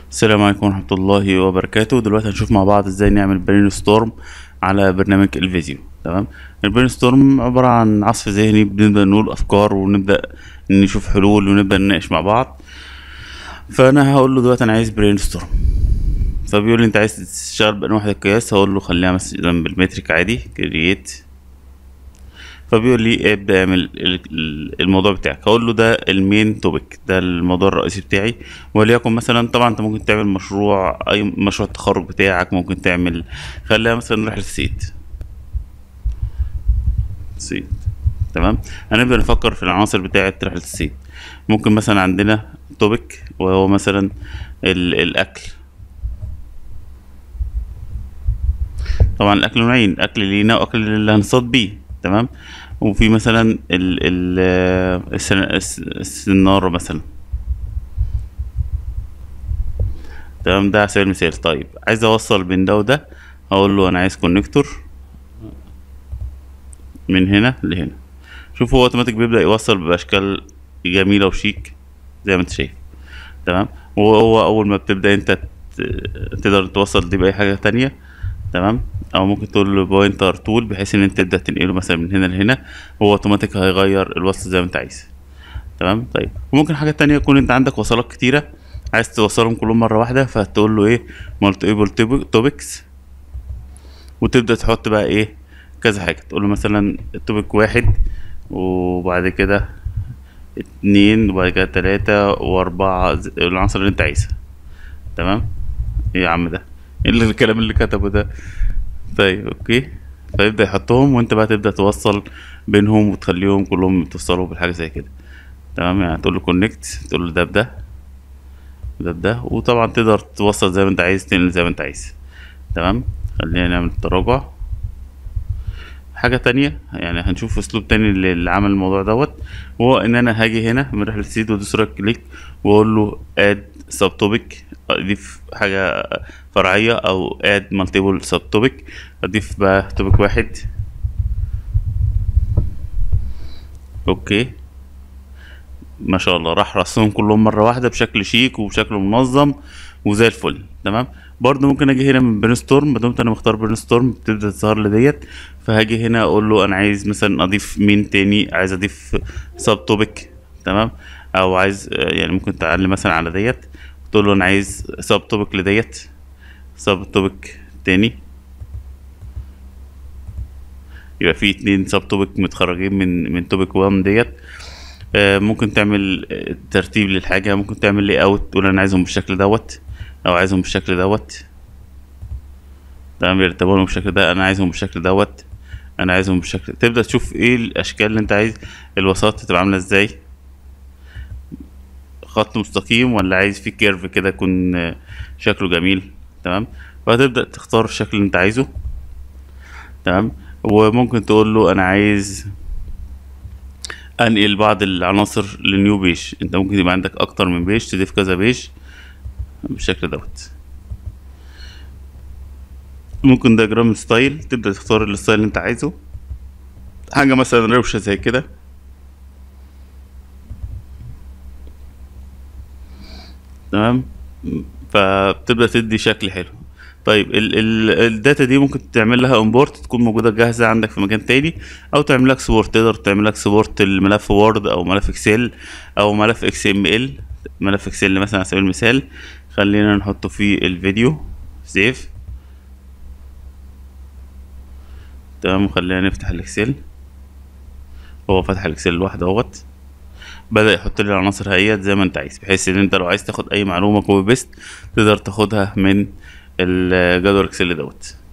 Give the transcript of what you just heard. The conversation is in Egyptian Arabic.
السلام عليكم ورحمة الله وبركاته دلوقتي هنشوف مع بعض ازاي نعمل برين ستورم على برنامج الفيديو تمام البرين ستورم عبارة عن عصف ذهني بنبدأ نقول أفكار ونبدأ نشوف حلول ونبدأ نناقش مع بعض فأنا هقول له دلوقتي أنا عايز برين ستورم فبيقول لي أنت عايز تشتغل بأنهي وحدة قياس هقول له خليها مثلا بالمترك عادي كرييت فبيقول لي ابدا اعمل ال- ال- الموضوع بتاعك هقول له ده المين توبيك ده الموضوع الرئيسي بتاعي وليكن مثلا طبعا انت ممكن تعمل مشروع اي مشروع التخرج بتاعك ممكن تعمل خليها مثلا رحله صيد صيد تمام هنبدا نفكر في العناصر بتاعه رحله الصيد ممكن مثلا عندنا توبيك وهو مثلا ال- الاكل طبعا الاكل نوعين اكل لينا واكل اللي هنصطاد بيه تمام وفي مثلا ال ال السن- الس- السنارة مثلا تمام ده على سبيل المثال طيب عايز اوصل بين ده وده هقول له انا عايز كونكتور من هنا لهنا شوف هو اوتوماتيك بيبدأ يوصل باشكال جميلة وشيك زي ما انت شايف تمام وهو اول ما بتبدأ انت ت- تقدر توصل دي بأي حاجة تانية تمام او ممكن تقول له بوينتر تول بحيث ان انت تبدا تنقله مثلا من هنا لهنا هو اوتوماتيك هيغير الوصل زي ما انت عايز تمام طيب وممكن حاجه تانية يكون انت عندك وصلات كتيره عايز توصلهم كلهم مره واحده فتقول له ايه مالتيبل توبكس وتبدا تحط بقى ايه كذا حاجه تقول له مثلا توبك واحد وبعد كده اتنين وبعد كده تلاتة واربعة ز- العناصر اللي انت عايزها تمام ايه يا عم ده ايه اللي- الكلام اللي كتبه ده طيب اوكي فيبدأ يحطهم وانت بقى تبدأ توصل بينهم وتخليهم كلهم يتوصلوا بالحاجة زي كده تمام يعني تقول له كونكت تقول له ده بده ده بده وطبعا تقدر توصل زي ما انت عايز تنقل زي ما انت عايز تمام خلينا نعمل تراجع حاجة تانية يعني هنشوف اسلوب تاني اللي اللي عمل الموضوع دوت وهو ان انا هاجي هنا من رحلة سيد وادوس رايت كليك واقول له اد سب توبيك اضيف حاجة فرعية او اد مالتيبل سب توبيك اضيف بقى توبيك واحد اوكي ما شاء الله راح رسمهم كلهم مرة واحدة بشكل شيك وبشكل منظم وزي الفل تمام برضه ممكن اجي هنا من برين ستورم ما دمت انا مختار برين ستورم بتبدا تظهر لي ديت فهاجي هنا اقول له انا عايز مثلا اضيف مين تاني عايز اضيف سب توبيك تمام او عايز آه، يعني ممكن تعلم مثلا على ديت تقول له انا عايز سب توبيك لديت سب توبيك تاني يبقى في اتنين سب توبيك متخرجين من من توبيك 1 ديت آه، ممكن تعمل آه، ترتيب للحاجة ممكن تعمل لي اوت تقول انا عايزهم بالشكل دوت او عايزهم بالشكل دوت تمام يرتبوا لهم بالشكل ده انا عايزهم بالشكل دوت انا عايزهم بالشكل تبدأ تشوف ايه الاشكال اللي انت عايز الوساطة تبقى عاملة ازاي خط مستقيم ولا عايز فيه كيرف كده يكون آه، شكله جميل تمام وهتبدأ تختار الشكل اللي انت عايزه تمام وممكن تقول له انا عايز انقل بعض العناصر لنيو بيج انت ممكن يبقى عندك اكتر من بيج تضيف كذا بيج بالشكل دوت ممكن دياجرام ستايل تبدأ تختار الستايل اللي انت عايزه حاجة مثلا روشة زي كده تمام فبتبدأ تدي شكل حلو طيب ال ال الداتا دي ممكن تعمل لها امبورت تكون موجودة جاهزة عندك في مكان تاني او تعمل لك سبورت تقدر تعمل لك سبورت الملف وورد او ملف اكسل او ملف اكس ام ال ملف اكسل مثلا على سبيل المثال خلينا نحطه في الفيديو سيف تمام خلينا نفتح الاكسل هو فتح الاكسل لوحده اهوت بدأ يحط لي العناصر هيت زي ما انت عايز بحيث ان انت لو عايز تاخد اي معلومة كوبي بيست تقدر تاخدها من الجدول اكسل دوت